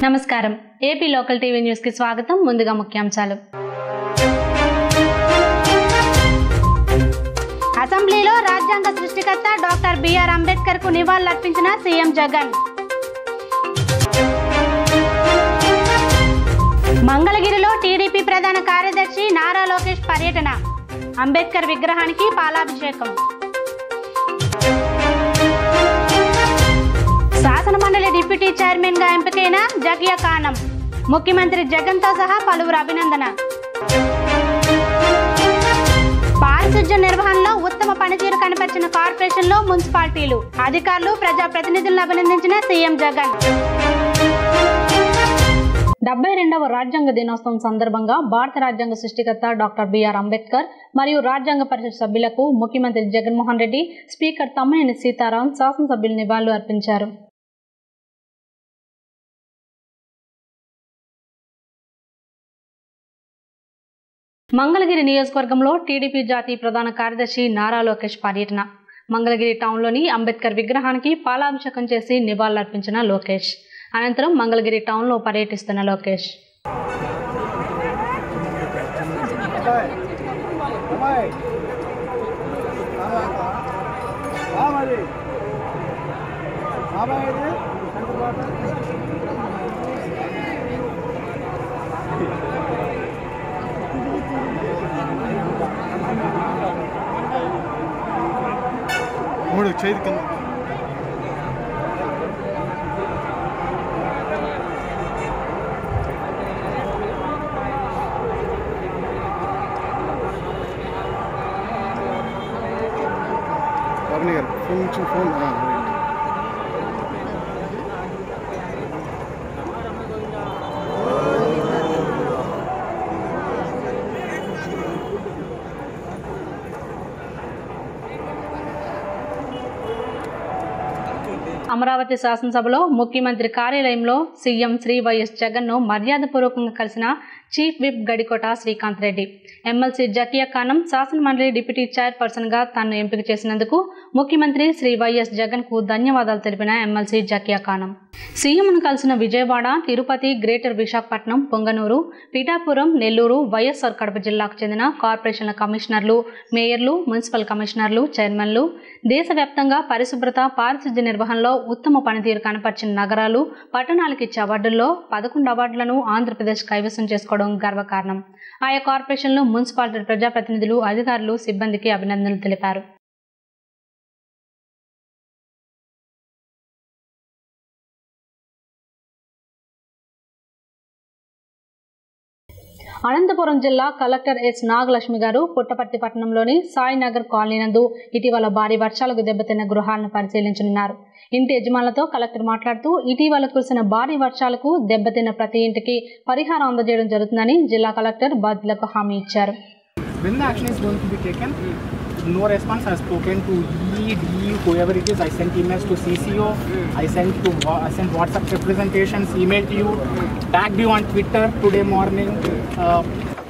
నమస్కారం AP local TV news కి స్వాగతం ముందుగా ముఖ్యాంశాలు అసెంబ్లీలో రాజ్యాంగ సృష్టికర్త డాక్టర్ బిఆర్ అంబేద్కర్ కు నివాళులర్పించిన సీఎం జగన్ మంగళగిరిలో టీడీపీ ప్రధాన కార్యదర్శి నారా లోకేష్ పర్యటన అంబేద్కర్ విగ్రహానికి పాలాభిషేకం శాసనమండలి డిప్యూటీ చైర్మన్ గా ఎంపికైన జగియా కానం ముఖ్యమంత్రి జగన్ తో సహా పలువురు అభినందన పారిశుధ్య నిర్వహణలో ఉత్తమ పనితీరు కనపరిచిన కార్పొరేషన్లో మున్సిపాలిటీలు అధికారులు ప్రజాప్రతినిధులను అభినందించిన సీఎం జగన్ డెబ్బై రెండవ రాజ్యాంగ దినోత్సవం సందర్భంగా భారత రాజ్యాంగ సృష్టికర్త డాక్టర్ బిఆర్ అంబేద్కర్ మరియు రాజ్యాంగ పరిషత్ సభ్యులకు ముఖ్యమంత్రి జగన్మోహన్ రెడ్డి స్పీకర్ తమ్మినేని సీతారాం శాసనసభ్యులు నివాళులు అర్పించారు మంగళగిరి నియోజకవర్గంలో టీడీపీ జాతీయ ప్రధాన కార్యదర్శి నారా లోకేష్ పర్యటన మంగళగిరి టౌన్లోని అంబేద్కర్ విగ్రహానికి పాలాభిషేకం చేసి నివాళులర్పించిన లోకేష్ అనంతరం మంగళగిరి టౌన్లో పర్యటిస్తున్న లోకేష్ మూడు చేతి కింద బాబుని గారు ఫోన్ నుంచి ఫోన్ ఆ, రైట్. అమరావతి శాసనసభలో ముఖ్యమంత్రి కార్యాలయంలో సీఎం శ్రీ వైఎస్ జగన్ను మర్యాదపూర్వకంగా కలిసిన chief whip Gadikota Srikanth Reddy MLC Zakia Khanam శాసనమండలి డిప్యూటీ చైర్పర్సన్గా తాను ఎంపిక చేసినందుకు ముఖ్యమంత్రి శ్రీ వైఎస్ జగన్కు ధన్యవాదాలు తెలిపిన ఎమ్మెల్సీ జకియా ఖానం సీఎంను కలిసిన విజయవాడ తిరుపతి గ్రేటర్ విశాఖపట్నం పొంగనూరు పిఠాపురం నెల్లూరు వైఎస్ఆర్ కడప జిల్లాకు చెందిన కార్పొరేషన్ల కమిషనర్లు మేయర్లు మున్సిపల్ కమిషనర్లు చైర్మన్లు దేశవ్యాప్తంగా పరిశుభ్రత పారిశుద్ధ్య నిర్వహణలో ఉత్తమ పనితీరు కనపరిచిన నగరాలు పట్టణాలకు ఇచ్చే అవార్డుల్లో పదకొండు అవార్డులను ఆంధ్రప్రదేశ్ కైవసం చేసుకోవడం గర్వకారణం ఆయా కార్పొరేషన్లు మున్సిపాలిటీ ప్రజాప్రతినిధులు అధికారులు సిబ్బందికి అభినందనలు తెలిపారు అనంతపురం జిల్లా కలెక్టర్ ఎస్ నాగలక్ష్మి గారు పుట్టపర్తి పట్టణంలోని సాయినగర్ కాలనీ నందు ఇటీవల భారీ వర్షాలకు దెబ్బతిన్న గృహాలను పరిశీలించనున్నారు ఇంటి యజమానులతో కలెక్టర్ మాట్లాడుతూ ఇటీవల కురిసిన భారీ వర్షాలకు దెబ్బతిన్న ప్రతి ఇంటికి పరిహారం అందజేయడం జరుగుతుందని జిల్లా కలెక్టర్ బాధ్యులకు హామీ ఇచ్చారు when the action is going to be taken, no response. I have spoken to E, D, whoever it is. I sent emails to CCO. I sent to Wha- I sent WhatsApp representations, email to you, tagged you on Twitter today morning. Uh,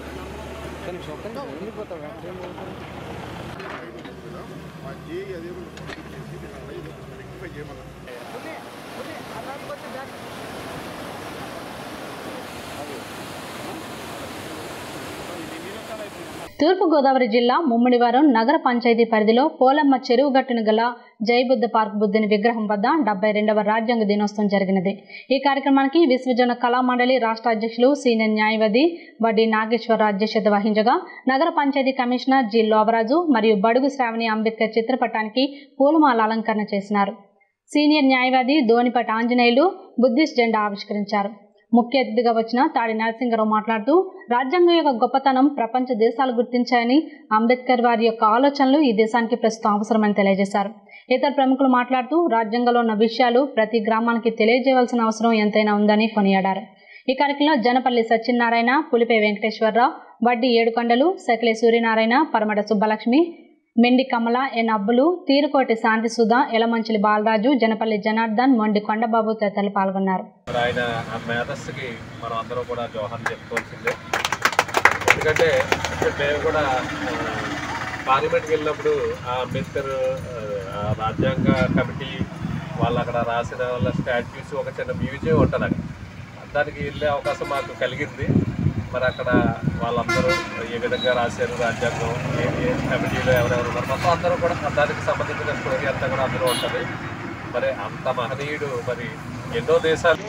తూర్పుగోదావరి జిల్లా ముమ్మడివారం నగర పంచాయతీ పరిధిలో పోలమ్మ చెరువు గట్టున గల జయబుద్ధ park బుద్ధుని విగ్రహం వద్ద డెబ్బై రెండవ రాజ్యాంగ దినోత్సవం జరిగినది ఈ కార్యక్రమానికి విశ్వజన కళామండలి రాష్ట్ర అధ్యక్షులు సీనియర్ న్యాయవాది వడ్డీ నాగేశ్వరరావు అధ్యక్షత వహించగా నగర పంచాయతీ కమిషనర్ జి లోవరాజు మరియు బడుగు శ్రావణి అంబేద్కర్ చిత్రపటానికి పూలమాల అలంకరణ చేసినారు సీనియర్ న్యాయవాది దోనిపటి ఆంజనేయులు బుద్ధిస్ట్ జెండా ఆవిష్కరించారు ముఖ్య అతిథిగా వచ్చిన తాడి నరసింహరావు మాట్లాడుతూ రాజ్యాంగం యొక్క గొప్పతనం ప్రపంచ దేశాలు గుర్తించాయని అంబేద్కర్ వారి యొక్క ఆలోచనలు ఈ దేశానికి ప్రస్తుతం అవసరమని తెలియజేశారు ఇతర ప్రముఖులు మాట్లాడుతూ రాజ్యాంగంలో ఉన్న విషయాలు ప్రతి గ్రామానికి తెలియజేయవలసిన అవసరం ఎంతైనా ఉందని కొనియాడారు ఈ కార్యక్రమంలో జనపల్లి సత్యనారాయణ పులిపే వెంకటేశ్వరరావు వడ్డీ ఏడుకొండలు సకిలే సూర్యనారాయణ పరమట సుబ్బలక్ష్మి మెండి కమల ఎన్ అబ్బులు తీరుకోటి శాంతి సుధా ఎలమంచిలి బాలరాజు జనపల్లి జనార్దన్ మొండి కొండబాబు తదితరులు పాల్గొన్నారు మరి ఆయన ఆ మేధస్సుకి మనం అందరం కూడా జోహార్ చెప్పుకోవాల్సిందే ఎందుకంటే ఇక్కడ మేము కూడా ఆ, పార్లమెంట్కి వెళ్ళినప్పుడు ఆ అంబేద్కర్ ఆ, ఆ రాజ్యాంగ కమిటీ వాళ్ళు అక్కడ రాసిన వాళ్ళ స్టాట్యూస్ ఒక చిన్న మ్యూజియం ఉంటుంది అక్కడ దానికి వెళ్ళే అవకాశం మాకు కలిగింది మరి అక్కడ వాళ్ళందరూ ఏ విధంగా రాశారు రాజ్యాంగం ఏ ఏ కమిటీలో ఎవరెవరు ఉన్నారు మొత్తం అందరూ కూడా దానికి సంబంధించిన స్టోరీ అంతా కూడా అందులో ఉంటుంది మరి అంత మహనీయుడు మరి ఎన్నో దేశాలు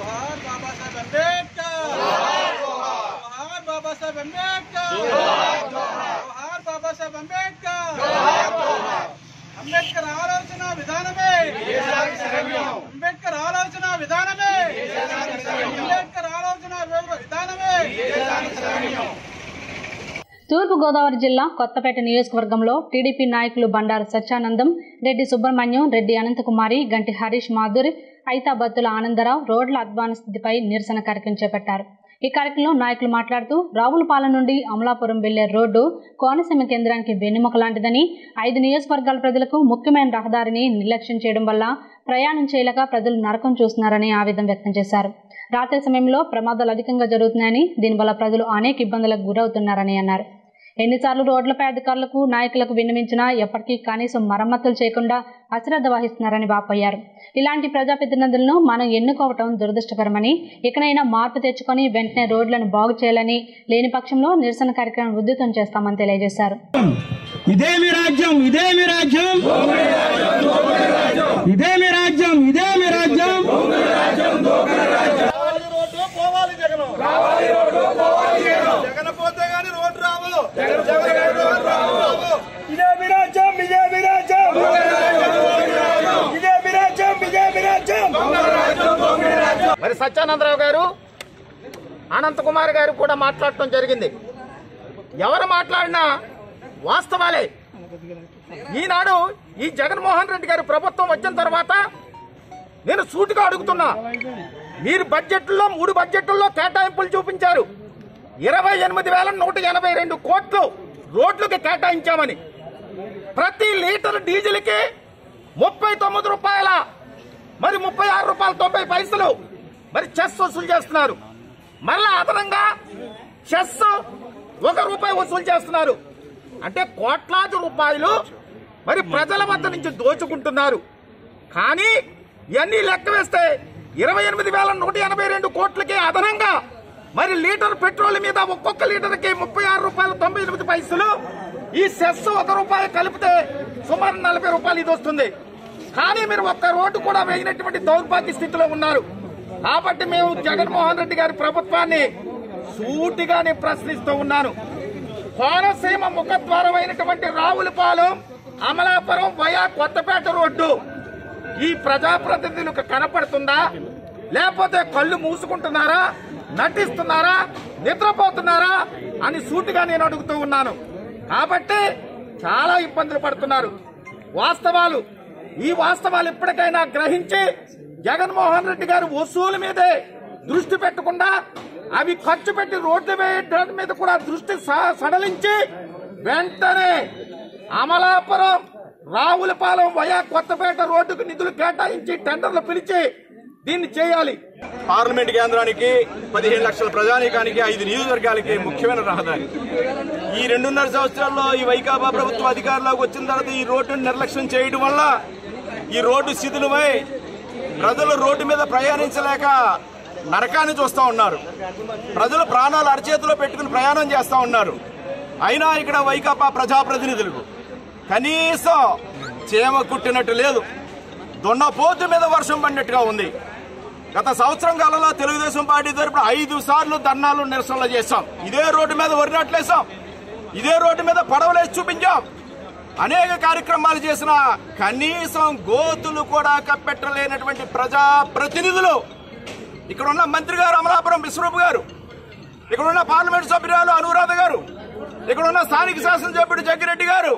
जोहार बाबा साहेब अंबेडकर जोहार बाबा साहेब अंबेडकर అంబేద్కర్ ఆలోచన విధానమే అంబేద్కర్ ఆలోచన విధానమే అంబేద్కర్ ఆలోచన విధానమే తూర్పు గోదావరి జిల్లా కొత్తపేట నియోజకవర్గంలో టీడీపీ నాయకులు బండారు సత్యానందం రెడ్డి సుబ్రహ్మణ్యం రెడ్డి అనంతకుమారి గంటి హరీష్ మాధురి ఐతాబత్తుల ఆనందరావు రోడ్ల అధ్వాన స్థితిపై నిరసన కార్యక్రమం చేపట్టారు ఈ కార్యక్రమంలో నాయకులు మాట్లాడుతూ రావులపాలెం నుండి అమలాపురం వెళ్లే రోడ్డు కోనసీమ కేంద్రానికి వెన్నెముక లాంటిదని ఐదు నియోజకవర్గాల ప్రజలకు ముఖ్యమైన రహదారిని నిర్లక్ష్యం చేయడం వల్ల ప్రయాణం చేయలేక ప్రజలు నరకం చూస్తున్నారని ఆవేదన వ్యక్తం చేశారు రాత్రి సమయంలో ప్రమాదాలు అధికంగా జరుగుతున్నాయని దీనివల్ల ప్రజలు అనేక ఇబ్బందులకు గురవుతున్నారని అన్నారు ఎన్నిసార్లు రోడ్లపై అధికారులకు నాయకులకు విన్నవించినా ఎప్పటికీ కనీసం మరమ్మతులు చేయకుండా అశ్రద్ధ వహిస్తున్నారని వాపోయారు ఇలాంటి ప్రజాప్రతినిధులను మనం ఎన్నుకోవటం దురదృష్టకరమని ఇకనైనా మార్పు తెచ్చుకొని వెంటనే రోడ్లను బాగు చేయాలని లేని పక్షంలో నిరసన కార్యక్రమం ఉధృతం చేస్తామని తెలియజేశారు ఇదేమి రాజ్యం ఇదేమి రాజ్యం ఇదేమి రాజ్యం ఇదేమి రాజ్యం రావాలి రోడ్డు పోవాలి జగన్ రావాలి రోడ్డు పోవాలి జగన్ జగన్ పోతే గాని రోడ్డు రావు జగన్ రోడ్డు రావు ఇదేమి రాజ్యం ఇదేమి రాజ్యం ఇదేమి రాజ్యం ఇదేమి రాజ్యం మరి సత్యానందరావు గారు అనంత్ కుమార్ గారు కూడా మాట్లాడటం జరిగింది ఎవరు మాట్లాడినా వాస్తవాలే ఈనాడు ఈ జగన్మోహన్ రెడ్డి గారి ప్రభుత్వం వచ్చిన తర్వాత నేను సూటిగా అడుగుతున్నా మీరు బడ్జెట్లో మూడు బడ్జెట్లలో కేటాయింపులు చూపించారు ఇరవై ఎనిమిది వేల నూట ఎనభై రెండు కోట్లు రోడ్లకు కేటాయించామని ప్రతి లీటర్ డీజిల్కి ముప్పై తొమ్మిది రూపాయల మరి ముప్పై ఆరు రూపాయల తొంభై పైసలు మరి చెస్ వసూలు చేస్తున్నారు మరలా అదనంగా చెస్ ఒక రూపాయి వసూలు చేస్తున్నారు అంటే కోట్లాది రూపాయలు మరి ప్రజల వద్ద నుంచి దోచుకుంటున్నారు కానీ ఇవన్నీ లెక్క వేస్తే ఇరవై ఎనిమిది వేల నూట ఎనభై రెండు కోట్లకి అదనంగా మరి లీటర్ పెట్రోల్ మీద ఒక్కొక్క లీటర్కి ముప్పై ఆరు రూపాయలు తొంభై ఎనిమిది పైసలు ఈ సెస్ ఒక రూపాయి కలిపితే సుమారు నలభై రూపాయలు ఇది వస్తుంది కానీ మీరు ఒక్క రోడ్డు కూడా వేయనటువంటి దౌర్భాగ్య స్థితిలో ఉన్నారు కాబట్టి మేము జగన్మోహన్ రెడ్డి గారి ప్రభుత్వాన్ని సూటిగానే ప్రశ్నిస్తూ ఉన్నాను కోనసీమ ముఖద్వారమైనటువంటి రావులపాలెం అమలాపురం వయా కొత్తపేట రోడ్డు ఈ ప్రజాప్రతినిధులకు కనపడుతుందా లేకపోతే కళ్ళు మూసుకుంటున్నారా నటిస్తున్నారా నిద్రపోతున్నారా అని సూటిగా నేను అడుగుతూ ఉన్నాను కాబట్టి చాలా ఇబ్బందులు పడుతున్నారు వాస్తవాలు ఈ వాస్తవాలు ఇప్పటికైనా గ్రహించి జగన్మోహన్ రెడ్డి గారు వసూలు మీదే దృష్టి పెట్టకుండా అవి ఖర్చు పెట్టి రోడ్లు వేయడం మీద కూడా దృష్టి స- సడలించి వెంటనే అమలాపురం రావులపాలెం వయా కొత్తపేట రోడ్డుకు నిధులు కేటాయించి టెండర్లు పిలిచి దీన్ని చేయాలి పార్లమెంట్ కేంద్రానికి పదిహేను లక్షల ప్రజానీకానికి ఐదు నియోజకవర్గాలకి ముఖ్యమైన రహదారి ఈ రెండున్నర సంవత్సరాల్లో ఈ వైకాపా ప్రభుత్వం అధికారంలోకి వచ్చిన తర్వాత ఈ రోడ్డును నిర్లక్ష్యం చేయడం వల్ల ఈ రోడ్డు శిథిలమై ప్రజలు రోడ్డు మీద ప్రయాణించలేక నరకాన్ని చూస్తూ ఉన్నారు ప్రజలు ప్రాణాలు అరచేతిలో పెట్టుకుని ప్రయాణం చేస్తూ ఉన్నారు అయినా ఇక్కడ వైకాపా ప్రజాప్రతినిధులకు కనీసం చేమ కుట్టినట్టు లేదు దున్నపోతు మీద వర్షం పడినట్టుగా ఉంది గత సంవత్సరం కాలంలో తెలుగుదేశం పార్టీ తరపున ఐదు సార్లు ధర్నాలు నిరసనలు చేశాం ఇదే రోడ్డు మీద వరినట్లేసాం ఇదే రోడ్డు మీద పడవలేసి చూపించాం అనేక కార్యక్రమాలు చేసిన కనీసం గోతులు కూడా కప్పెట్టలేనటువంటి ప్రజా ప్రతినిధులు ఇక్కడ ఉన్న మంత్రి గారు అమలాపురం విశ్వరూప్ గారు ఇక్కడ ఉన్న పార్లమెంట్ సభ్యురాలు అనురాధ గారు ఇక్కడ ఉన్న స్థానిక శాసనసభ్యుడు జగ్గిరెడ్డి గారు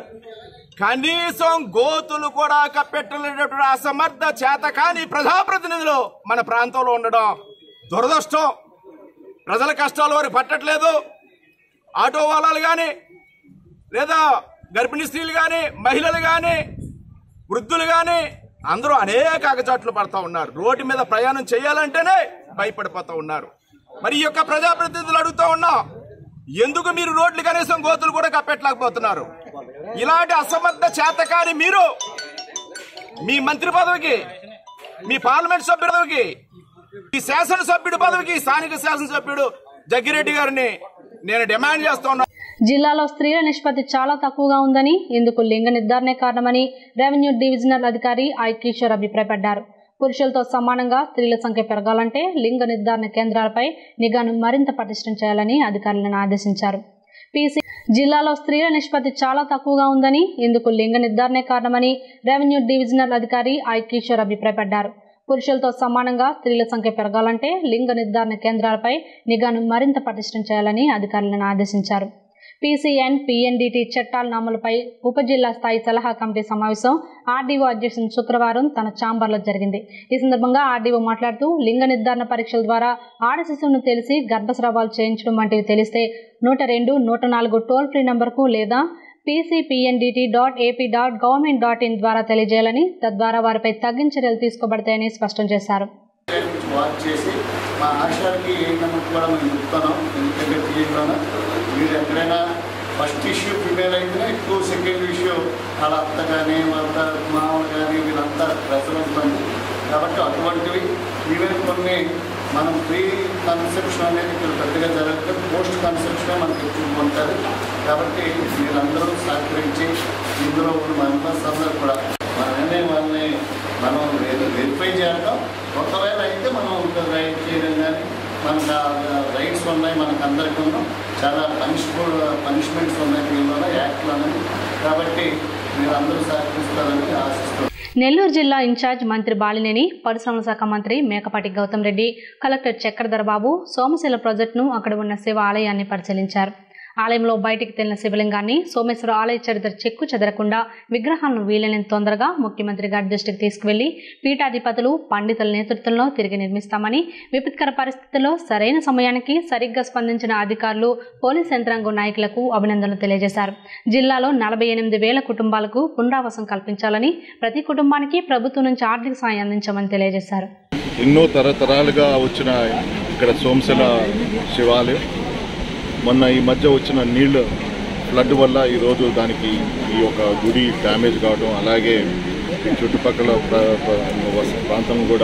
కనీసం గోతులు కూడా కప్పెట్టలేనటువంటి అసమర్థ చేతకాని ప్రజాప్రతినిధులు మన ప్రాంతంలో ఉండడం దురదృష్టం ప్రజల కష్టాలు వారికి పట్టట్లేదు ఆటో వాళ్ళలు కానీ లేదా గర్భిణీ స్త్రీలు కానీ మహిళలు కానీ వృద్ధులు కానీ అందరూ అనేక అగచాట్లు పడతా ఉన్నారు రోడ్డు మీద ప్రయాణం చేయాలంటేనే భయపడిపోతా ఉన్నారు మరి ఈ యొక్క ప్రజాప్రతినిధులు అడుగుతా ఉన్నా ఎందుకు మీరు రోడ్లు కనీసం గోతులు కూడా కప్పెట్టలేకపోతున్నారు ఇలాంటి అసమర్థ చేతకాని మీరు మీ మంత్రి పదవికి మీ పార్లమెంట్ సభ్యుల పదవికి ఈ శాసనసభ్యుడి పదవికి స్థానిక శాసనసభ్యుడు జగ్గిరెడ్డి గారిని నేను డిమాండ్ చేస్తా ఉన్నా జిల్లాలో స్త్రీల నిష్పత్తి చాలా తక్కువగా ఉందని ఇందుకు లింగ నిర్ధారణే కారణమని రెవెన్యూ డివిజనల్ అధికారి ఐ కిషోర్ అభిప్రాయపడ్డారు పురుషులతో సమానంగా స్త్రీల సంఖ్య పెరగాలంటే లింగ నిర్ధారణ కేంద్రాలపై నిఘాను మరింత పటిష్టం చేయాలని అధికారులను ఆదేశించారు పీసీ జిల్లాలో స్త్రీల నిష్పత్తి చాలా తక్కువగా ఉందని ఇందుకు లింగ నిర్ధారణే కారణమని రెవెన్యూ డివిజనల్ అధికారి ఐ కిషోర్ అభిప్రాయపడ్డారు పురుషులతో సమానంగా స్త్రీల సంఖ్య పెరగాలంటే లింగ నిర్ధారణ కేంద్రాలపై నిఘాను మరింత పటిష్టం చేయాలని అధికారులను ఆదేశించారు పీసీఎన్ పీఎన్డీటీ చట్టాల అమలుపై ఉప జిల్లా స్థాయి సలహా కమిటీ సమావేశం ఆర్డీఓ అధ్యక్షుని శుక్రవారం తన ఛాంబర్లో జరిగింది ఈ సందర్భంగా ఆర్డీఓ మాట్లాడుతూ లింగ నిర్ధారణ పరీక్షల ద్వారా ఆడ శిశువును తెలిసి గర్భస్రావాలు చేయించడం వంటివి తెలిస్తే నూట రెండు నూట నాలుగు టోల్ ఫ్రీ నంబర్కు లేదా PCPNDT dot AP dot government dot in ద్వారా తెలియజేయాలని తద్వారా వారిపై తగిన చర్యలు తీసుకోబడతాయని స్పష్టం చేశారు వాచ్ చేసి మా ఆశాలకి ఏంటన్నట్టు కూడా మేము చెప్తున్నాం ఎందుకంటే తీయకుండా మీరు ఎక్కడైనా ఫస్ట్ ఇష్యూ ఫిమేల్ అయితేనే ఎక్కువ సెకండ్ ఇష్యూ వాళ్ళ అత్త కానీ వాళ్ళ మామూలు కానీ వీళ్ళంతా ప్రెషర్ ఉంటుంది కాబట్టి అటువంటివి ఈవెన్ కొన్ని మనం ప్రీ కన్సెప్షన్ అనేది ఇక్కడ పెద్దగా జరగదు పోస్ట్ కన్సెప్షన్ మనకి ఎక్కువ ఉంటుంది కాబట్టి మీరందరూ సహకరించి ఇందులో ఉన్న మెంబర్స్ అందరూ కూడా మనమే వాళ్ళని మనం వెరిఫై చేయడం ఒకవేళ అయితే మనం రైట్ చేయడం కానీ మనకు రైట్స్ ఉన్నాయి మనకు అందరికీ ఉన్నాం చాలా పనిష్బుల్ పనిష్మెంట్స్ ఉన్నాయి దీనివల్ల యాక్ట్లు అనేది కాబట్టి మీరు అందరూ సహకరిస్తారని ఆశిస్తున్నాం నెల్లూరు జిల్లా ఇన్ఛార్జ్ మంత్రి బాలినేని పరిశ్రమల శాఖ మంత్రి మేకపాటి గౌతమ్ రెడ్డి కలెక్టర్ చక్రధర్ బాబు సోమశిల ప్రాజెక్టును అక్కడ ఉన్న శివ ఆలయాన్ని పరిశీలించారు ఆలయంలో బయటికి తెలిన శివలింగాన్ని సోమేశ్వర ఆలయ చరిత్ర చెక్కు చెదరకుండా విగ్రహాలను వీలైనంత తొందరగా ముఖ్యమంత్రి గారి దృష్టికి తీసుకువెళ్లి పీఠాధిపతులు పండితుల నేతృత్వంలో తిరిగి నిర్మిస్తామని విపత్కర పరిస్థితుల్లో సరైన సమయానికి సరిగ్గా స్పందించిన అధికారులు పోలీస్ యంత్రాంగం నాయకులకు అభినందనలు తెలియజేశారు జిల్లాలో నలభై ఎనిమిది వేల కుటుంబాలకు పునరావాసం కల్పించాలని ప్రతి కుటుంబానికి ప్రభుత్వం నుంచి ఆర్థిక సాయం అందించామని తెలియజేశారు ఎన్నో తరతరాలుగా వచ్చిన ఇక్కడ సోమశిల శివాలయం మొన్న ఈ మధ్య వచ్చిన నీళ్ళు ఫ్లడ్ వల్ల ఈరోజు దానికి ఈ యొక్క గుడి డ్యామేజ్ కావడం అలాగే ఈ చుట్టుపక్కల ప్ర- ప్ర- వస- ప్రాంతం కూడా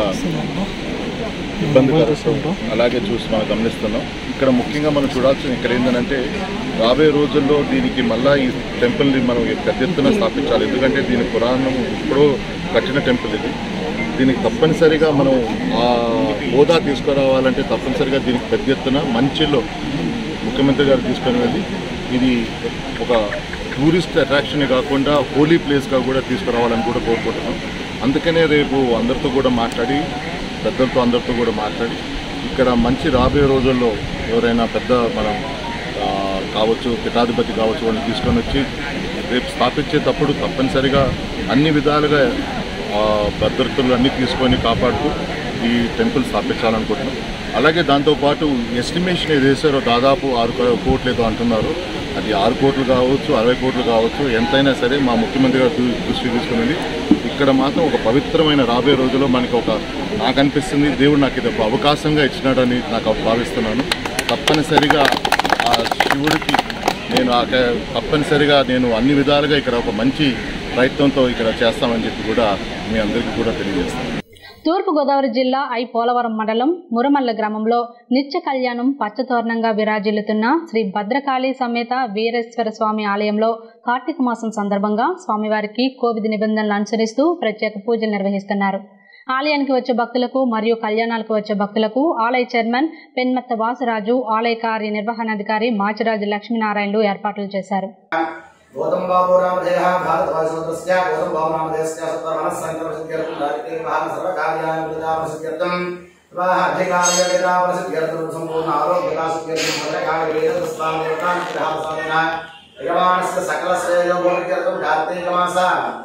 ఇబ్బందికరం అలాగే చూసి మనం గమనిస్తున్నాం ఇక్కడ ముఖ్యంగా మనం చూడాల్సిన ఇక్కడ ఏంటంటే రాబోయే రోజుల్లో దీనికి మళ్ళా ఈ టెంపుల్ని మనం పెద్ద ఎత్తున స్థాపించాలి ఎందుకంటే దీని పురాణం ఎప్పుడో కట్టిన టెంపుల్ ఇది దీనికి తప్పనిసరిగా మనం ఆ హోదా తీసుకురావాలంటే తప్పనిసరిగా దీనికి పెద్ద ఎత్తున మంచిలో ముఖ్యమంత్రి గారు తీసుకునేది ఇది ఒక టూరిస్ట్ అట్రాక్షన్ కాకుండా హోలీ ప్లేస్గా కూడా తీసుకురావాలని కూడా కోరుకుంటున్నాం అందుకనే రేపు అందరితో కూడా మాట్లాడి పెద్దలతో అందరితో కూడా మాట్లాడి ఇక్కడ మంచి రాబోయే రోజుల్లో ఎవరైనా పెద్ద మనం ఆ, కావచ్చు పీఠాధిపతి కావచ్చు వాళ్ళని తీసుకొని వచ్చి రేపు స్థాపించేటప్పుడు తప్పనిసరిగా అన్ని విధాలుగా ఆ, భద్రతలు అన్నీ తీసుకొని కాపాడుతూ ఈ టెంపుల్ స్థాపించాలనుకుంటున్నాం అలాగే దాంతోపాటు ఎస్టిమేషన్ ఏది వేసారో దాదాపు ఆరు కో- కోట్లు ఏదో అంటున్నారు అది ఆరు కోట్లు కావచ్చు అరవై కోట్లు కావచ్చు ఎంతైనా సరే మా ముఖ్యమంత్రి గారు దృ- దృష్టి తీసుకున్నది ఇక్కడ మాత్రం ఒక పవిత్రమైన రాబోయే రోజుల్లో మనకి ఒక నాకు అనిపిస్తుంది దేవుడు నాకు ఇది ఒక అవకాశంగా ఇచ్చినాడని నాకు భావిస్తున్నాను తప్పనిసరిగా ఆ శివుడికి నేను ఆ క- తప్పనిసరిగా నేను అన్ని విధాలుగా ఇక్కడ ఒక మంచి ప్రయత్నంతో ఇక్కడ చేస్తామని చెప్పి కూడా మీ అందరికీ కూడా తెలియజేస్తాను తూర్పుగోదావరి జిల్లా ఐ పోలవరం మండలం మురమల్ల గ్రామంలో నిత్య కళ్యాణం పచ్చతోరణంగా విరాజిల్లుతున్న శ్రీ భద్రకాళి సమేత వీరేశ్వర స్వామి ఆలయంలో కార్తీక మాసం సందర్భంగా స్వామివారికి కోవిడ్ నిబంధనలు అనుసరిస్తూ ప్రత్యేక పూజలు నిర్వహిస్తున్నారు ఆలయానికి వచ్చే భక్తులకు మరియు కళ్యాణాలకు వచ్చే భక్తులకు ఆలయ చైర్మన్ పెన్మత్త వాసరాజు ఆలయ కార్యనిర్వహణాధికారి మాచిరాజు లక్ష్మీనారాయణలు ఏర్పాట్లు చేశారు గౌతమ్ బాబు రామదేహ భారతవాసుద్రస్య గౌతమ్ బాబు రామదేహస్య సత్వమనస్సంకరసిద్ధ్యర్థం దారిద్ర్య మహాన్ సర్వకార్యానుగ్రహామసిద్ధ్యర్థం వివాహ అధికార్య వేదామసిద్ధ్యర్థం సంపూర్ణ ఆరోగ్యకాసిద్ధ్యర్థం భద్రకాళి వేదస్వామిదేవతానుగ్రహాసామిన యజమానస్య సకల శ్రేయోభోగ్యర్థం కార్తీకమాస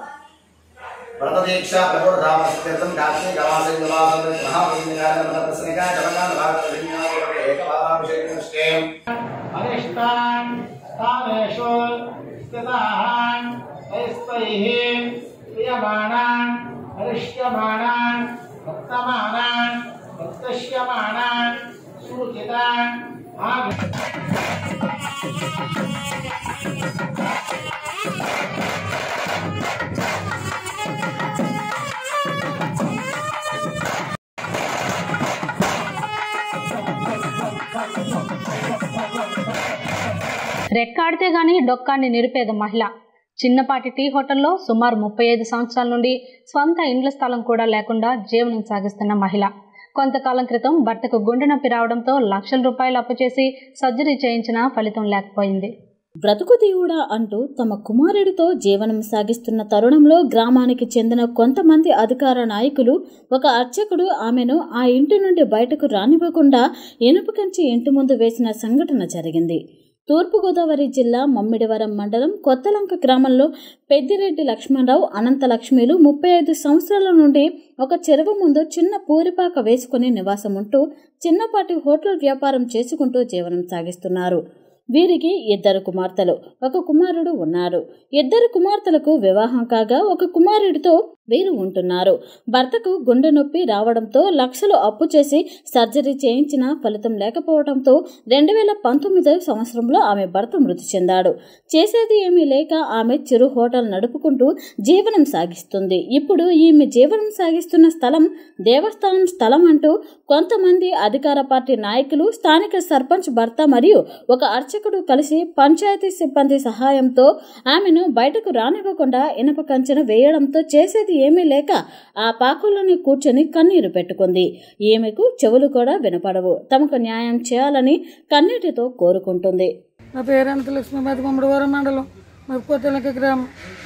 వ్రతదీక్ష ప్రబోధామసిద్ధ్యర్థం కార్తీకమాస నివాసం మహాపుణ్యకార్య ప్రసనికా జపకాల భారత ఏకపాదాభిషేకం अरिष्टान् स्थानेषु स्थितान् तैस्तैः क्रियमाणान् हरिष्यमाणान् वर्तमानान् प्रत्यश्यमाणान् सूचितान् आग రెక్కాడితే గాని డొక్కాన్ని నిరుపేద మహిళ చిన్నపాటి టీ హోటల్లో సుమారు ముప్పై ఐదు సంవత్సరాల నుండి స్వంత ఇండ్ల స్థలం కూడా లేకుండా జీవనం సాగిస్తున్న మహిళ కొంతకాలం క్రితం భర్తకు గుండె నొప్పి రావడంతో లక్షల రూపాయలు అప్పు చేసి సర్జరీ చేయించినా ఫలితం లేకపోయింది బ్రతుకు దేవుడా అంటూ తమ కుమారుడితో జీవనం సాగిస్తున్న తరుణంలో గ్రామానికి చెందిన కొంతమంది అధికార నాయకులు ఒక అర్చకుడు ఆమెను ఆ ఇంటి నుండి బయటకు రానివ్వకుండా ఇనుప కంచి ఇంటి ముందు వేసిన సంఘటన జరిగింది తూర్పుగోదావరి జిల్లా మమ్మిడివరం మండలం కొత్తలంక గ్రామంలో పెద్దిరెడ్డి లక్ష్మణరావు అనంత లక్ష్మిలు ముప్పై ఐదు సంవత్సరాల నుండి ఒక చెరువు ముందు చిన్న పూరిపాక వేసుకుని నివాసం ఉంటూ చిన్నపాటి హోటల్ వ్యాపారం చేసుకుంటూ జీవనం సాగిస్తున్నారు వీరికి ఇద్దరు కుమార్తెలు ఒక కుమారుడు ఉన్నారు ఇద్దరు కుమార్తెలకు వివాహం కాగా ఒక కుమారుడితో వీరు ఉంటున్నారు భర్తకు గుండె నొప్పి రావడంతో లక్షలు అప్పు చేసి సర్జరీ చేయించిన ఫలితం లేకపోవడంతో రెండు వేల పంతొమ్మిదో సంవత్సరంలో ఆమె భర్త మృతి చెందాడు చేసేది ఏమీ లేక ఆమె చిరు హోటల్ నడుపుకుంటూ జీవనం సాగిస్తుంది ఇప్పుడు ఈమె జీవనం సాగిస్తున్న స్థలం దేవస్థానం స్థలం అంటూ కొంతమంది అధికార పార్టీ నాయకులు స్థానిక సర్పంచ్ భర్త మరియు ఒక అర్చకుడు కలిసి పంచాయతీ సిబ్బంది సహాయంతో ఆమెను బయటకు రానివ్వకుండా ఇనప కంచెను వేయడంతో చేసేది ఏమీ లేక ఆ పాకుల్లోనే కూర్చొని కన్నీరు పెట్టుకుంది ఈమెకు చెవులు కూడా వినపడవు తమకు న్యాయం చేయాలని కన్నీటితో కోరుకుంటుంది నా పేరు అనంత లక్ష్మి మాది మమ్మడివారం మండలం మాది కొత్తలంక గ్రామం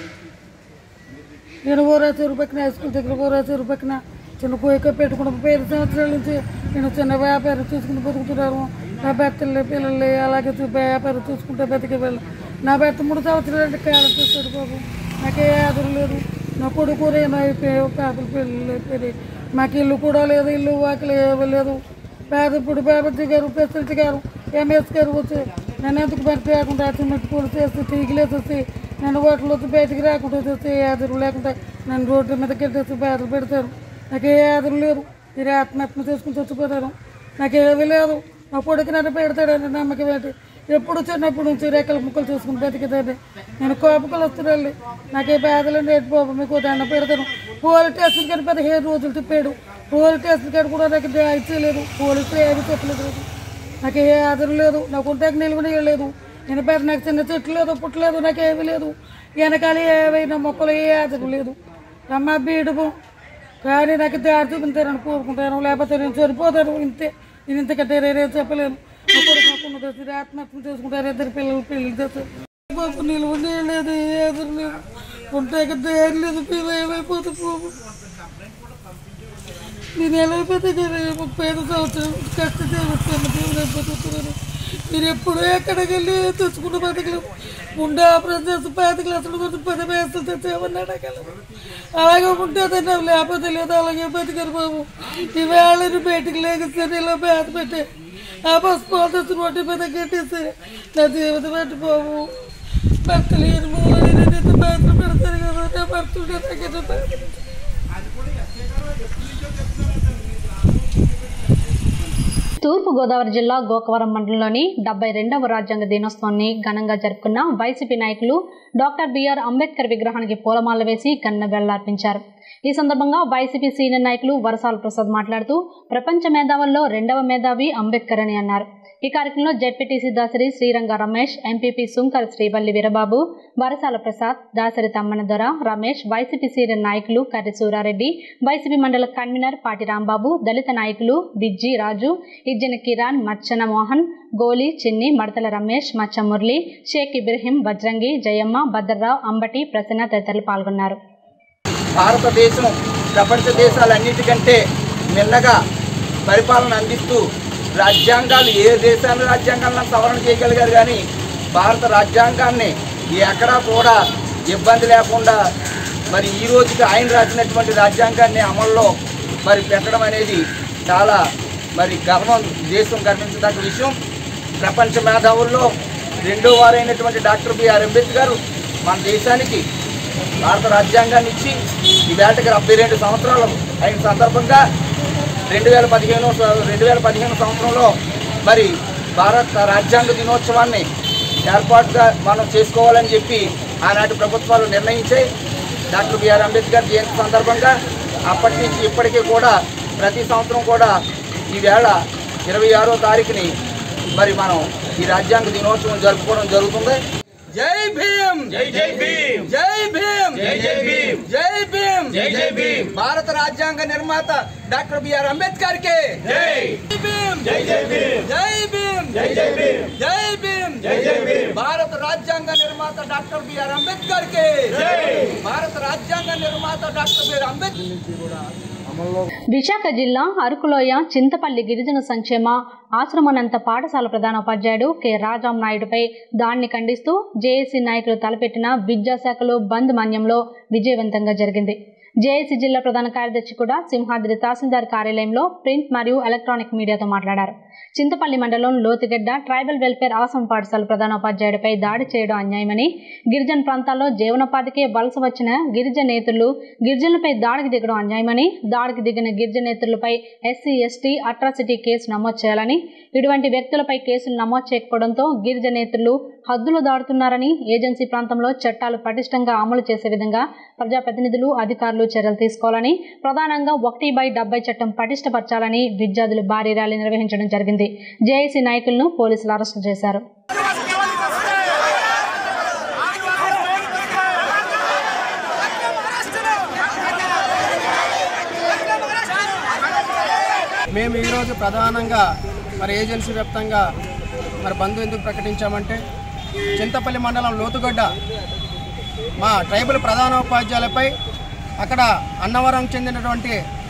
నేను ఊరా చెరువు పక్కన హై స్కూల్ దగ్గర ఊరా చెరువు పక్కన చిన్న కోయిక పెట్టుకున్న ముప్పై ఐదు సంవత్సరాల నుంచి నేను చిన్న వ్యాపారం చూసుకుని బతుకుతున్నాను నా భర్తలు పిల్లలు అలాగే చూ- వ్యాపారం చూసుకుంటే బతికే వాళ్ళు నా భర్త మూడు సంవత్సరాలు కాలం చూస్తాడు బాబు నాకే ఆదరం లేదు నా కొడుకు రేనా అయిపోయి పేపల పిల్లలు అయిపోయి మాకు ఇల్లు కూడా లేదు ఇల్లు వాకిలు ఏమీ లేదు పేద ఇప్పుడు బాబర్జీ గారు ప్రెసిడెంట్ గారు ఎంఎస్ గారు వచ్చి నన్ను ఎందుకు బయట రాకుండా సిమెంట్ పూలు చేసి తీగలేసేసి నన్ను హోటల్ వచ్చి బయటికి రాకుండా చేసి ఆదరు లేకుండా నన్ను రోడ్డు మీద కెట్టేసి బాధలు పెడతారు నాకు ఏ ఆదరు లేదు మీరు ఆత్మహత్య చేసుకుని చచ్చిపోతారు నాకేమీ లేదు నా పొడికి నన్ను పెడతాడని నమ్మకం ఏంటి ఎప్పుడు చిన్నప్పటి నుంచి రెక్కల ముక్కలు చూసుకుని బతికేదాన్ని నేను కోపకలు వస్తున్నాను నాకే బాధలు రేటు బాబు మీకు దండ పెడతాను పోలీస్ స్టేషన్ కానీ పదిహేను రోజులు తిప్పాడు పోలీస్ స్టేషన్ కాడ కూడా నాకు ఇచ్చలేదు పోలీసు ఏమి చెప్పలేదు నాకు. నాకు ఏ ఆదరణ లేదు నాకు ఉంటాకి నిలువని లేదు నేను పెద్ద నాకు చిన్న చెట్లు లేదు పుట్టలేదు నాకు ఏమీ లేదు వెనకాల ఏవైనా మొక్కలు ఏ ఆదరణ లేదు అమ్మ బీడుపు కానీ నాకు దారి చూపించారని కోరుకుంటాను లేకపోతే నేను చనిపోతాను ఇంతే నేను ఇంతకంటే నేనేం చెప్పలేను నా కొడుకు నా కొడుకు వచ్చి ఆత్మహత్య చేసుకుంటారు ఇద్దరు పిల్లలు పెళ్లి చేస్తారు బాబు నిలువ లేదు ఏ ఆదరణ లేదు ఉంటాక దారి లేదు పిల్ల ఏమైపోతే బాబు నేను ఏమైపోతే కదా ముప్పై ఐదు సంవత్సరం కష్టం చేస్తాను దేవుడు అయిపోతున్నాను మీరు ఎప్పుడు ఎక్కడికి వెళ్ళి తెచ్చుకున్న బతకలు ఉండే ఆపరేషన్ చేసి పేద క్లాసులు కొంచెం పది వేస్తలు తెచ్చేమని అడగలరు అలాగే ఉంటుందని లేకపోతే లేదు అలాగే బతికారు బాబు ఈవేళ బయటికి లేకపోతే ఇలా బాధ పెట్టే ఆ బస్ పోతే రోడ్డు మీద కట్టేసి నా జీవితం పెట్టి బాబు భర్త లేని మూల నేను బాధలు పెడతాను కదా నా భర్త ఉంటే నాకైతే బాధ తూర్పు గోదావరి జిల్లా గోకవరం మండలంలోని డెబ్బై రెండవ రాజ్యాంగ దినోత్సవాన్ని ఘనంగా జరుపుకున్న వైసీపీ నాయకులు డాక్టర్ బిఆర్ అంబేద్కర్ విగ్రహానికి పూలమాల వేసి ఘన వెళ్లార్పించారు ఈ సందర్భంగా వైసీపీ సీనియర్ నాయకులు వరసాల ప్రసాద్ మాట్లాడుతూ ప్రపంచ మేధావుల్లో రెండవ మేధావి అంబేద్కర్ అని అన్నారు ఈ కార్యక్రమంలో ZPTC Dasari Sriranga Ramesh MPP Sunkar Srivalli Veerababu Varasala Prasad Dasari Tammana Dora Ramesh YCP senior నాయకులు కర్రి సూరారెడ్డి వైసీపీ మండల కన్వీనర్ పాటి రాంబాబు దళిత నాయకులు బిజ్జి రాజు ఇజ్జన కిరాన్ మచ్చన మోహన్ గోలి చిన్ని మడతల రమేష్ మచ్చ మురళి షేక్ ఇబ్రహీం వజ్రంగి జయమ్మ భద్రరావు అంబటి ప్రసన్న తదితరులు పాల్గొన్నారు భారతదేశం ప్రపంచ దేశాలన్నిటికంటే మిన్నగా పరిపాలన అందిస్తూ రాజ్యాంగాలు ఏ దేశాల రాజ్యాంగాలను సవరణ చేయగలిగారు కానీ భారత రాజ్యాంగాన్ని ఎక్కడా కూడా ఇబ్బంది లేకుండా మరి ఈ రోజుకి ఆయన రాసినటువంటి రాజ్యాంగాన్ని అమల్లో మరి పెట్టడం అనేది చాలా మరి గర్వం దేశం గర్వించదగ్గ విషయం ప్రపంచ మేధావుల్లో రెండో వారైనటువంటి డాక్టర్ బిఆర్ అంబేద్కర్ మన దేశానికి భారత రాజ్యాంగాన్ని ఇచ్చి ఈ వేటకి డెబ్బై రెండు సంవత్సరాలు అయిన సందర్భంగా రెండు వేల పదిహేను రెండు వేల పదిహేను సంవత్సరంలో మరి భారత రాజ్యాంగ దినోత్సవాన్ని ఏర్పాటుగా మనం చేసుకోవాలని చెప్పి ఆనాటి ప్రభుత్వాలు నిర్ణయించాయి డాక్టర్ బిఆర్ అంబేద్కర్ జయంతి సందర్భంగా అప్పటి నుంచి ఇప్పటికీ కూడా ప్రతి సంవత్సరం కూడా ఈవేళ ఇరవై ఆరో తారీఖుని మరి మనం ఈ రాజ్యాంగ దినోత్సవం జరుపుకోవడం జరుగుతుంది జై భీమ్ జై జై భీమ్ జై భీమ్ జై జై భీమ్ జై భీమ్ జై జై భీమ్ భారత రాజ్యాంగ నిర్మాత డాక్టర్ బిఆర్ అంబేద్కర్ కి జై భీమ్ జై జై భీమ్ జై భీమ్ జై జై భీమ్ జై భీమ్ జై జై భీమ్ భారత రాజ్యాంగ నిర్మాత డాక్టర్ బిఆర్ అంబేద్కర్ కి జై భారత రాజ్యాంగ నిర్మాత డాక్టర్ బిఆర్ అంబేద్కర్ విశాఖ జిల్లా అరకులోయ చింతపల్లి గిరిజన సంక్షేమ ఆశ్రమనంత పాఠశాల ప్రధానోపాధ్యాయుడు కె రాజాం నాయుడుపై దాడిని ఖండిస్తూ జేఏసీ నాయకులు తలపెట్టిన విద్యాశాఖలో బంద్ మన్యంలో విజయవంతంగా జరిగింది జేఏసీ జిల్లా ప్రధాన కార్యదర్శి కూడా సింహాద్రి తహసీల్దార్ కార్యాలయంలో ప్రింట్ మరియు ఎలక్ట్రానిక్ మీడియాతో మాట్లాడారు చింతపల్లి మండలం లోతుగడ్డ ట్రైబల్ వెల్ఫేర్ ఆశ్రమ పాఠశాల ప్రధానోపాధ్యాయుడిపై దాడి చేయడం అన్యాయమని గిరిజన ప్రాంతాల్లో జీవనోపాధికి వలస వచ్చిన గిరిజన నేతలు గిరిజనులపై దాడికి దిగడం అన్యాయమని దాడికి దిగిన గిరిజన నేతలపై ఎస్సీ ఎస్టీ అట్రాసిటీ కేసు నమోదు చేయాలని ఇటువంటి వ్యక్తులపై కేసులు నమోదు చేయకపోవడంతో గిరిజన నేతలు హద్దులు దాడుతున్నారని ఏజెన్సీ ప్రాంతంలో చట్టాలు పటిష్టంగా అమలు చేసే విధంగా ప్రజాప్రతినిధులు అధికారులు చర్యలు తీసుకోవాలని ప్రధానంగా ఒకటి బై డెబ్బై చట్టం పటిష్టపరచాలని విద్యార్థులు భారీ ర్యాలీ నిర్వహించడం జరిగింది జేఏసీ నాయకులను పోలీసులు అరెస్టు చేశారు మేము ఈరోజు ప్రధానంగా మరి ఏజెన్సీ వ్యాప్తంగా మరి బంధు ఎందుకు ప్రకటించామంటే చింతపల్లి మండలం లోతుగడ్డ మా ట్రైబల్ ప్రధానోపాధ్యాయులపై అక్కడ అన్నవరం చెందినటువంటి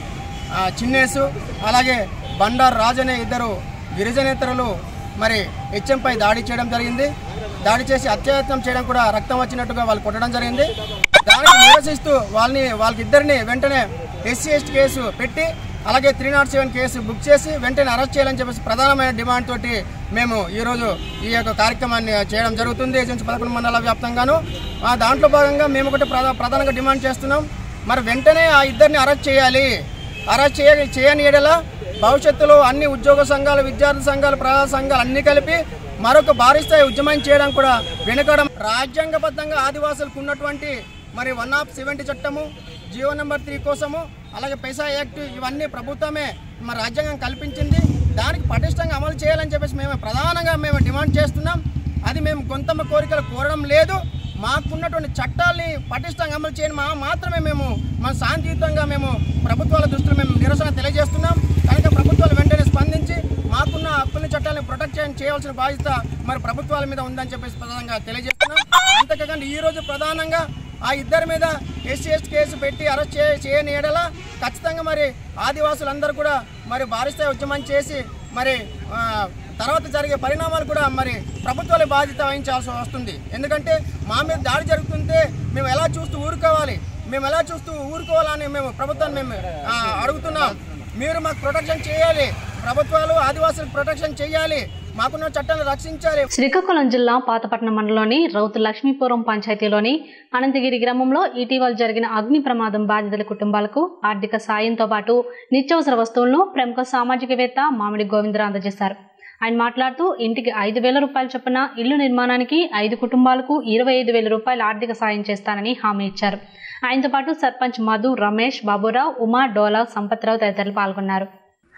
ఆ, చిన్నేసు అలాగే బండార్ రాజ్ అనే ఇద్దరు గిరిజనేతరులు మరి హెచ్ఎంపై దాడి చేయడం జరిగింది దాడి చేసి అత్యయత్నం చేయడం కూడా రక్తం వచ్చినట్టుగా వాళ్ళు కొట్టడం జరిగింది దానికి నిరసిస్తూ వాళ్ళని వాళ్ళకిద్దరిని వెంటనే ఎస్సీ ఎస్టీ కేసు పెట్టి అలాగే three not seven case book చేసి వెంటనే అరెస్ట్ చేయాలని చెప్పేసి ప్రధానమైన డిమాండ్ తోటి మేము ఈరోజు ఈ యొక్క కార్యక్రమాన్ని చేయడం జరుగుతుంది ఏజెన్సీ పదకొండు మండల వ్యాప్తంగాను ఆ దాంట్లో భాగంగా మేము ఒకటి ప్రధా ప్రధానంగా డిమాండ్ చేస్తున్నాం మరి వెంటనే ఆ ఇద్దరిని అరెస్ట్ చేయాలి అరెస్ట్ చేయ చేయని ఎడల భవిష్యత్తులో అన్ని ఉద్యోగ సంఘాలు విద్యార్థి సంఘాలు ప్రజా సంఘాలు అన్ని కలిపి మరొక భారీ స్థాయి ఉద్యమం చేయడం కూడా వెనుకడం రాజ్యాంగబద్ధంగా ఆదివాసులకు ఉన్నటువంటి మరి వన్ ఆఫ్ సెవెంటీ చట్టము జియో నెంబర్ త్రీ కోసము అలాగే పైసా యాక్ట్ ఇవన్నీ ప్రభుత్వమే మరి రాజ్యాంగం కల్పించింది దానికి పటిష్టంగా అమలు చేయాలని చెప్పేసి మేము ప్రధానంగా మేము డిమాండ్ చేస్తున్నాం అది మేము గొంతమ్మ కోరికలు కోరడం లేదు మాకున్నటువంటి చట్టాల్ని పటిష్టంగా అమలు చేయని మా మాత్రమే మేము మన శాంతియుతంగా మేము ప్రభుత్వాల దృష్టిలో మేము నిరసన తెలియజేస్తున్నాం కనుక ప్రభుత్వాలు వెంటనే స్పందించి మాకున్న హక్కుల చట్టాలను ప్రొటెక్ట్ చేయడం చేయవలసిన బాధ్యత మరి ప్రభుత్వాల మీద ఉందని చెప్పేసి ప్రధానంగా తెలియజేస్తున్నాం అంతేకాకుండా ఈ రోజు ప్రధానంగా ఆ ఇద్దరి మీద ఎస్సీ ఎస్టీ కేసు పెట్టి అరెస్ట్ చే చేయని ఎడల ఖచ్చితంగా మరి ఆదివాసులందరూ కూడా మరి భారీ స్థాయి ఉద్యమం చేసి మరి ఆ, తర్వాత జరిగే పరిణామాలు కూడా మరి ప్రభుత్వాలే బాధ్యత వహించాల్సి వస్తుంది ఎందుకంటే మా మీద దాడి జరుగుతుంటే మేము ఎలా చూస్తూ ఊరుకోవాలి మేము ఎలా చూస్తూ ఊరుకోవాలని మేము ప్రభుత్వాన్ని మేము ఆ, అడుగుతున్నాం మీరు మాకు ప్రొటెక్షన్ చేయాలి ప్రభుత్వాలు ఆదివాసులకు ప్రొటెక్షన్ చేయాలి మాకున్న చట్టాన్ని రక్షించాలి శ్రీకాకుళం జిల్లా పాతపట్నం మండలంలోని రౌతు లక్ష్మీపురం పంచాయతీలోని అనంతగిరి గ్రామంలో ఇటీవల జరిగిన అగ్ని ప్రమాదం బాధితుల కుటుంబాలకు ఆర్థిక సాయంతో పాటు నిత్యావసర వస్తువులను ప్రముఖ సామాజికవేత్త మామిడి గోవిందరావు అందజేశారు ఆయన మాట్లాడుతూ ఇంటికి ఐదు వేల రూపాయల చొప్పున ఇల్లు నిర్మాణానికి ఐదు కుటుంబాలకు ఇరవై ఐదు వేల రూపాయల ఆర్థిక సాయం చేస్తానని హామీ ఇచ్చారు ఆయనతో పాటు సర్పంచ్ మధు రమేష్ బాబురావు ఉమా డోలా సంపత్రావు తదితరులు పాల్గొన్నారు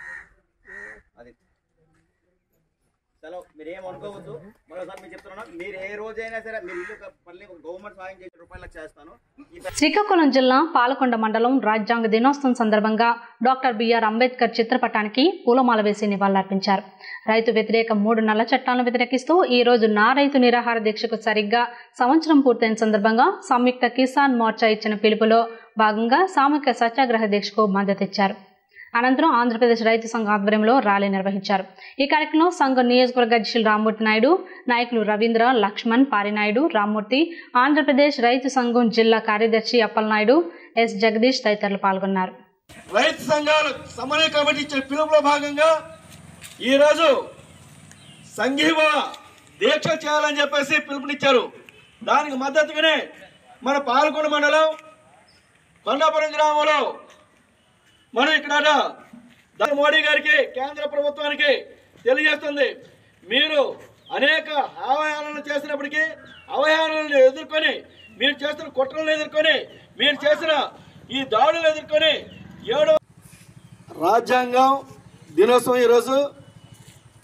సెలవు మీరు ఏం అనుకోవద్దు మరోసారి మీరు చెప్తున్నాను మీరు ఏ రోజైనా సరే మీరు ఇల్లు క- పల్లి గవర్నమెంట్ సాయం చేసే రూపాయలకు చేస్తాను ఈ శ్రీకాకుళం జిల్లా పాలకొండ మండలం రాజ్యాంగ దినోత్సవం సందర్భంగా డాక్టర్ బిఆర్ అంబేద్కర్ చిత్రపటానికి పూలమాల వేసి నివాళులర్పించారు రైతు వ్యతిరేక మూడు నల్ల చట్టాలను వ్యతిరేకిస్తూ ఈ రోజు నా రైతు నిరాహార దీక్షకు సరిగ్గా సంవత్సరం పూర్తయిన సందర్భంగా సంయుక్త కిసాన్ మోర్చా ఇచ్చిన పిలుపులో భాగంగా సామూహిక సత్యాగ్రహ దీక్షకు మద్దతిచ్చారు అనంతరం ఆంధ్రప్రదేశ్ రైతు సంఘం ఆధ్వర్యంలో ర్యాలీ నిర్వహించారు ఈ కార్యక్రమంలో సంఘం నియోజకవర్గ అధ్యక్షులు రామ్మూర్తి నాయుడు నాయకులు రవీంద్ర లక్ష్మణ్ పారినాయుడు రామ్మూర్తి ఆంధ్రప్రదేశ్ రైతు సంఘం జిల్లా కార్యదర్శి అప్పలనాయుడు ఎస్ జగదీష్ తదితరులు పాల్గొన్నారు రైతు సంఘాలు సమన్వయ కమిటీ ఇచ్చిన పిలుపులో భాగంగా ఈరోజు సంఘీవ దీక్ష చేయాలని చెప్పేసి పిలుపునిచ్చారు దానికి మద్దతుగానే మన పాలకొండ మండలం కొండాపురం గ్రామంలో మనం ఇక్కడ దా- మోడీ గారికి కేంద్ర ప్రభుత్వానికి తెలియజేస్తుంది మీరు అనేక అవహేళనలు చేసినప్పటికీ అవహేళనలను ఎదుర్కొని మీరు చేస్తున్న కుట్రలను ఎదుర్కొని మీరు చేసిన ఈ దాడులు ఎదుర్కొని ఏడో రాజ్యాంగం దినోత్సవం ఈరోజు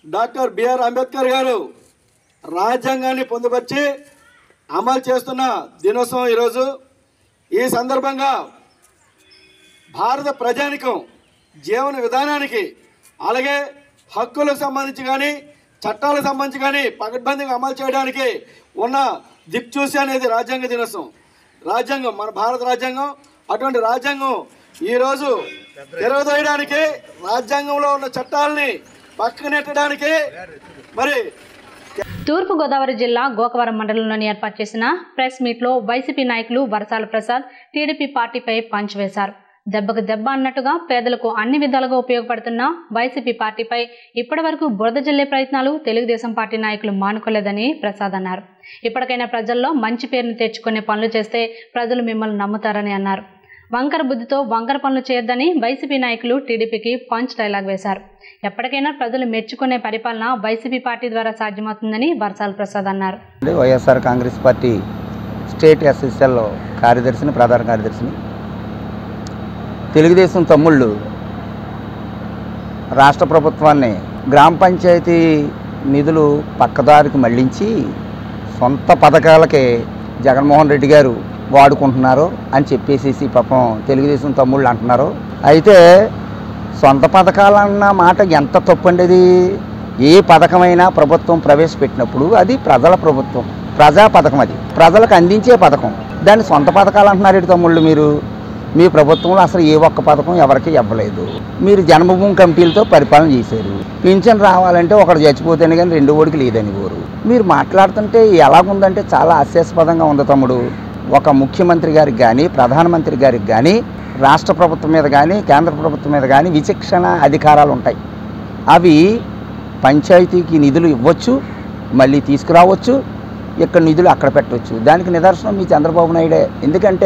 డాక్టర్ బిఆర్ అంబేద్కర్ గారు రాజ్యాంగాన్ని పొందుపరిచి అమలు చేస్తున్న దినోత్సవం ఈరోజు ఈ సందర్భంగా భారత ప్రజానికం జీవన విధానానికి అలాగే హక్కులకు సంబంధించి కానీ చట్టాలకు సంబంధించి కానీ పకడ్బందీగా అమలు చేయడానికి ఉన్న దిక్చూసి అనేది రాజ్యాంగ దినోత్సవం రాజ్యాంగం మన భారత రాజ్యాంగం అటువంటి రాజ్యాంగం ఈరోజు తిరగదోయడానికి రాజ్యాంగంలో ఉన్న చట్టాలని పక్కనెట్టడానికి మరి తూర్పుగోదావరి జిల్లా గోకవరం మండలంలోని ఏర్పాటు చేసిన ప్రెస్ మీట్లో వైసీపీ నాయకులు వరసాల ప్రసాద్ టీడీపీ పార్టీపై పంచ్ వేశారు దెబ్బకు దెబ్బ అన్నట్టుగా పేదలకు అన్ని విధాలుగా ఉపయోగపడుతున్న వైసీపీ పార్టీపై ఇప్పటివరకు బురద జల్లే ప్రయత్నాలు తెలుగుదేశం పార్టీ నాయకులు మానుకోలేదని ప్రసాద్ అన్నారు ఇప్పటికైనా ప్రజల్లో మంచి పేరును తెచ్చుకునే పనులు చేస్తే ప్రజలు మిమ్మల్ని నమ్ముతారని అన్నారు వంకర బుద్ధితో వంకర పనులు చేయొద్దని వైసీపీ నాయకులు టీడీపీకి పంచ్ డైలాగ్ వేశారు ఎప్పటికైనా ప్రజలు మెచ్చుకునే పరిపాలన వైసీపీ పార్టీ ద్వారా సాధ్యమవుతుందని వర్షాల ప్రసాద్ అన్నారు అంటే YSR Congress party state SSL కార్యదర్శిని ప్రధాన కార్యదర్శిని తెలుగుదేశం తమ్ముళ్ళు రాష్ట్ర ప్రభుత్వాన్ని గ్రామ పంచాయతీ నిధులు పక్కదారికి మళ్లించి సొంత పథకాలకే జగన్మోహన్ రెడ్డి గారు వాడుకుంటున్నారు అని చెప్పేసి పాపం తెలుగుదేశం తమ్ముళ్ళు అంటున్నారు అయితే సొంత పథకాలన్న మాట ఎంత తప్పండిది ఏ పథకమైనా ప్రభుత్వం ప్రవేశపెట్టినప్పుడు అది ప్రజల ప్రభుత్వం ప్రజా పథకం అది ప్రజలకు అందించే పథకం దాన్ని సొంత పథకాలు అంటున్నారు ఏంటి తమ్ముళ్ళు మీరు మీ ప్రభుత్వంలో అసలు ఏ ఒక్క పథకం ఎవరికి ఇవ్వలేదు మీరు జన్మభూమి కమిటీలతో పరిపాలన చేశారు పింఛన్ రావాలంటే ఒకడు చచ్చిపోతేనే కానీ రెండు ఓడికి లేదని ఊరు మీరు మాట్లాడుతుంటే ఎలాగుందంటే చాలా హాస్యాస్పదంగా ఉంది తమ్ముడు ఒక ముఖ్యమంత్రి గారికి కానీ ప్రధానమంత్రి గారికి కానీ రాష్ట్ర ప్రభుత్వం మీద కానీ కేంద్ర ప్రభుత్వం మీద కానీ విచక్షణ అధికారాలు ఉంటాయి అవి పంచాయతీకి నిధులు ఇవ్వచ్చు మళ్ళీ తీసుకురావచ్చు ఇక్కడ నిధులు అక్కడ పెట్టవచ్చు దానికి నిదర్శనం మీ చంద్రబాబు నాయుడే ఎందుకంటే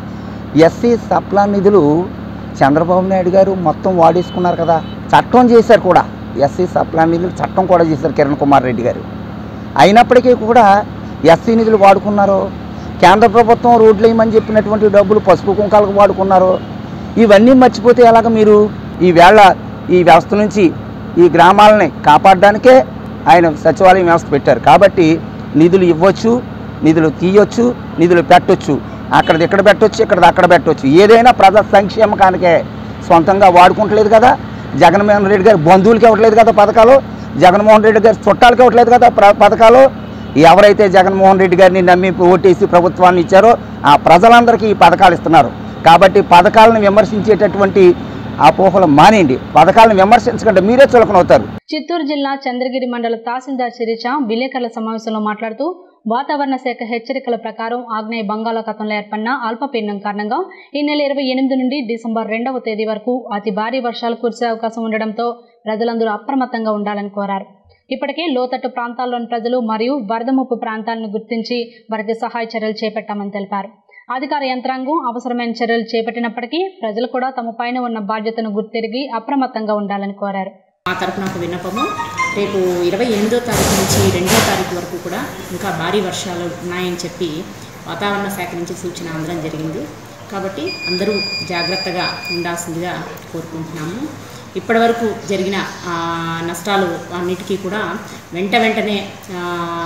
ఎస్సీ సప్లా నిధులు చంద్రబాబు నాయుడు గారు మొత్తం వాడేసుకున్నారు కదా చట్టం చేశారు కూడా ఎస్సీ సప్లా నిధులు చట్టం కూడా చేశారు కిరణ్ కుమార్ రెడ్డి గారు అయినప్పటికీ కూడా ఎస్సీ నిధులు వాడుకున్నారు కేంద్ర ప్రభుత్వం రోడ్లు వేయమని చెప్పినటువంటి డబ్బులు పసుపు కుంకాలకు వాడుకున్నారు ఇవన్నీ మర్చిపోతే ఎలాగ మీరు ఈ వేళ ఈ వ్యవస్థ నుంచి ఈ గ్రామాలని కాపాడడానికే ఆయన సచివాలయం వ్యవస్థ పెట్టారు కాబట్టి నిధులు ఇవ్వచ్చు నిధులు తీయొచ్చు నిధులు పెట్టొచ్చు అక్కడది ఇక్కడ పెట్టొచ్చు ఇక్కడది అక్కడ పెట్టొచ్చు ఏదైనా ప్రజా సంక్షేమకానికే సొంతంగా వాడుకుంటలేదు కదా జగన్మోహన్ రెడ్డి గారి బంధువులకి ఇవ్వట్లేదు కదా పథకాలు జగన్మోహన్ రెడ్డి గారి చుట్టాలకి ఇవ్వట్లేదు కదా ప్ర- పథకాలు ఎవరైతే జగన్మోహన్ రెడ్డి గారిని నమ్మి ఓటేసి ప్రభుత్వాన్ని ఇచ్చారో ఆ ప్రజలందరికీ ఈ పథకాలు ఇస్తున్నారు కాబట్టి పథకాలను విమర్శించేటటువంటి అపోహలు మానేయండి పథకాలను విమర్శించకుండా మీరే చులకనవుతారు చిత్తూరు జిల్లా చంద్రగిరి మండల తహసీల్దార్ శిరీష విలేకరుల సమావేశంలో మాట్లాడుతూ వాతావరణ శాఖ హెచ్చరికల ప్రకారం ఆగ్నేయ బంగాళాఖాతంలో ఏర్పడిన అల్పపీడనం కారణంగా ఈ నెల ఇరవై ఎనిమిది నుండి డిసెంబర్ రెండవ తేదీ వరకు అతి భారీ వర్షాలు కురిసే అవకాశం ఉండడంతో ప్రజలందరూ అప్రమత్తంగా ఉండాలని కోరారు ఇప్పటికే లోతట్టు ప్రాంతాల్లోని ప్రజలు మరియు వరద ముప్పు ప్రాంతాలను గుర్తించి వారికి సహాయ చర్యలు చేపట్టామని తెలిపారు అధికార యంత్రాంగం అవసరమైన చర్యలు చేపట్టినప్పటికీ ప్రజలు కూడా తమ పైన ఉన్న బాధ్యతను గుర్తిరిగి అప్రమత్తంగా ఉండాలని కోరారు మా తరపున ఒక విన్నపము రేపు ఇరవై ఎనిమిదో తారీఖు నుంచి రెండో తారీఖు వరకు కూడా ఇంకా భారీ వర్షాలు ఉన్నాయని చెప్పి వాతావరణ శాఖ నుంచి సూచన అందడం జరిగింది కాబట్టి అందరూ జాగ్రత్తగా ఉండాల్సిందిగా కోరుకుంటున్నాము ఇప్పటివరకు జరిగిన ఆ, నష్టాలు అన్నిటికీ కూడా వెంట వెంటనే ఆ,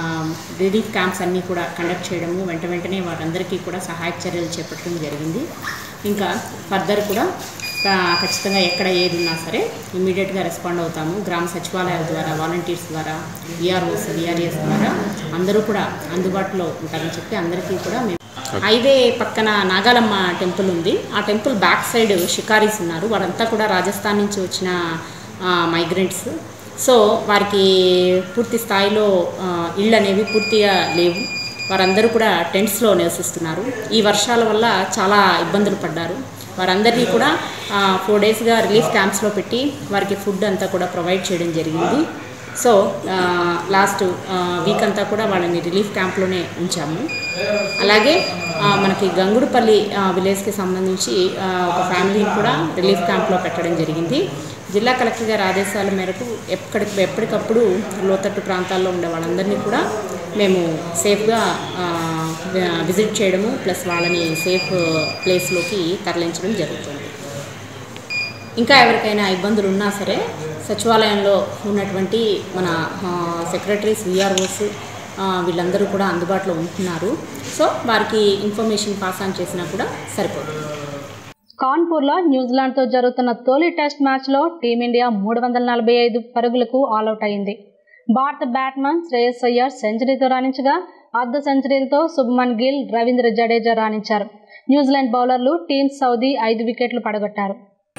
రిలీఫ్ క్యాంప్స్ అన్నీ కూడా కండక్ట్ చేయడము వెంట వెంటనే వారందరికీ కూడా సహాయక చర్యలు చేపట్టడం జరిగింది ఇంకా ఫర్దర్ కూడా ఆ, ఖచ్చితంగా ఎక్కడ ఏది ఉన్నా సరే ఇమీడియట్గా రెస్పాండ్ అవుతాము గ్రామ సచివాలయాల ద్వారా వాలంటీర్స్ ద్వారా విఆర్ఓస్ విఆర్ఎస్ ద్వారా అందరూ కూడా అందుబాటులో ఉంటారని చెప్పి అందరికీ కూడా మేము హైవే పక్కన నాగాలమ్మ టెంపుల్ ఉంది ఆ టెంపుల్ బ్యాక్ సైడ్ షికారీస్ ఉన్నారు వారంతా కూడా రాజస్థాన్ నుంచి వచ్చిన మైగ్రెంట్స్ సో వారికి పూర్తి స్థాయిలో ఆ, ఇళ్ళు అనేవి పూర్తిగా లేవు వారందరూ కూడా టెంట్స్లో నివసిస్తున్నారు ఈ వర్షాల వల్ల చాలా ఇబ్బందులు పడ్డారు వారందరినీ కూడా ఫోర్ డేస్గా రిలీఫ్ క్యాంప్స్లో పెట్టి వారికి ఫుడ్ అంతా కూడా ప్రొవైడ్ చేయడం జరిగింది సో లాస్ట్ వీక్ అంతా కూడా వాళ్ళని రిలీఫ్ క్యాంప్లోనే ఉంచాము అలాగే ఆ, మనకి గంగుడుపల్లి ఆ, విలేజ్కి సంబంధించి ఆ, ఒక ఫ్యామిలీని కూడా రిలీఫ్ క్యాంప్లో పెట్టడం జరిగింది జిల్లా కలెక్టర్ గారి ఆదేశాల మేరకు ఎప్పటి ఎప్పటికప్పుడు లోతట్టు ప్రాంతాల్లో ఉండే వాళ్ళందరినీ కూడా మేము సేఫ్గా ఆ, వి- విజిట్ చేయడము ప్లస్ వాళ్ళని సేఫ్ ప్లేస్లోకి తరలించడం జరుగుతుంది ఇంకా ఎవరికైనా ఇబ్బందులు ఉన్నా సరే సచివాలయంలో ఉన్నటువంటి మన ఆ, సెక్రటరీస్ విఆర్ఓస్ వీళ్ళందరూ కూడా అందుబాటులో ఉంటున్నారు సో వారికి ఇన్ఫర్మేషన్ పాస్ ఆన్ చేసినా కూడా సరిపోతుంది కాన్పూర్లో న్యూజిలాండ్తో జరుగుతున్న తొలి టెస్ట్ మ్యాచ్లో టీమిండియా మూడు వందల నలభై ఐదు పరుగులకు ఆల్అవుట్ అయింది భారత బ్యాట్స్మన్ శ్రేయస్ అయ్యర్ సెంచరీతో రాణించగా అర్ధ సెంచరీలతో శుభ్మన్ గిల్ రవీంద్ర జడేజా రాణించారు న్యూజిలాండ్ బౌలర్లు టీమ్ సౌదీ ఐదు వికెట్లు పడగొట్టారు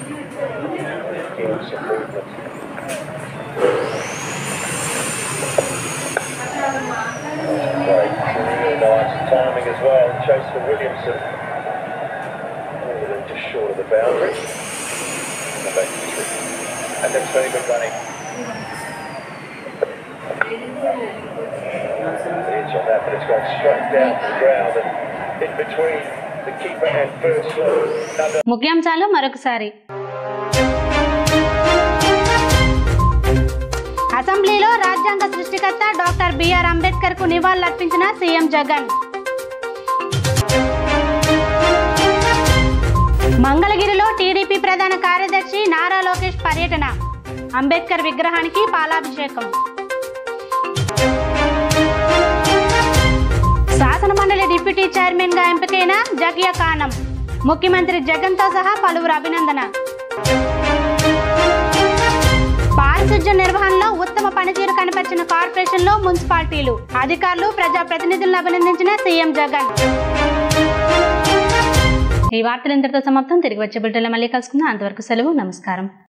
Really nice timing as well. Chase for Williamson. A little just short of the boundary. And back to three. And that's very good running. Edge on that, but it's gone straight down to the ground and in between the keeper and first slow. Another ముఖ్యాంశాలు మరొకసారి అసెంబ్లీలో రాజ్యాంగ సృష్టికర్త doctor BR Ambedkar కు నివాళులర్పించిన CM Jagan మంగళగిరిలో TDP ప్రధాన కార్యదర్శి నారా లోకేష్ పర్యటన అంబేద్కర్ విగ్రహానికి పాలాభిషేకం శాసనమండలి డిప్యూటీ చైర్మన్ గా ఎంపికైన జగియా కానం ముఖ్యమంత్రి జగన్ తో సహా పలువురు అభినందన పారిశుధ్య నిర్వహణలో ఉత్తమ పనితీరు కనపరిచిన కార్పొరేషన్లో మున్సిపాలిటీలు అధికారులు ప్రజాప్రతినిధులను అభినందించిన సీఎం జగన్ ఈ వార్తలు ఇంతటితో సమాప్తం తిరిగి వచ్చే బిడ్డలో మళ్ళీ కలుసుకుందాం అంతవరకు సెలవు నమస్కారం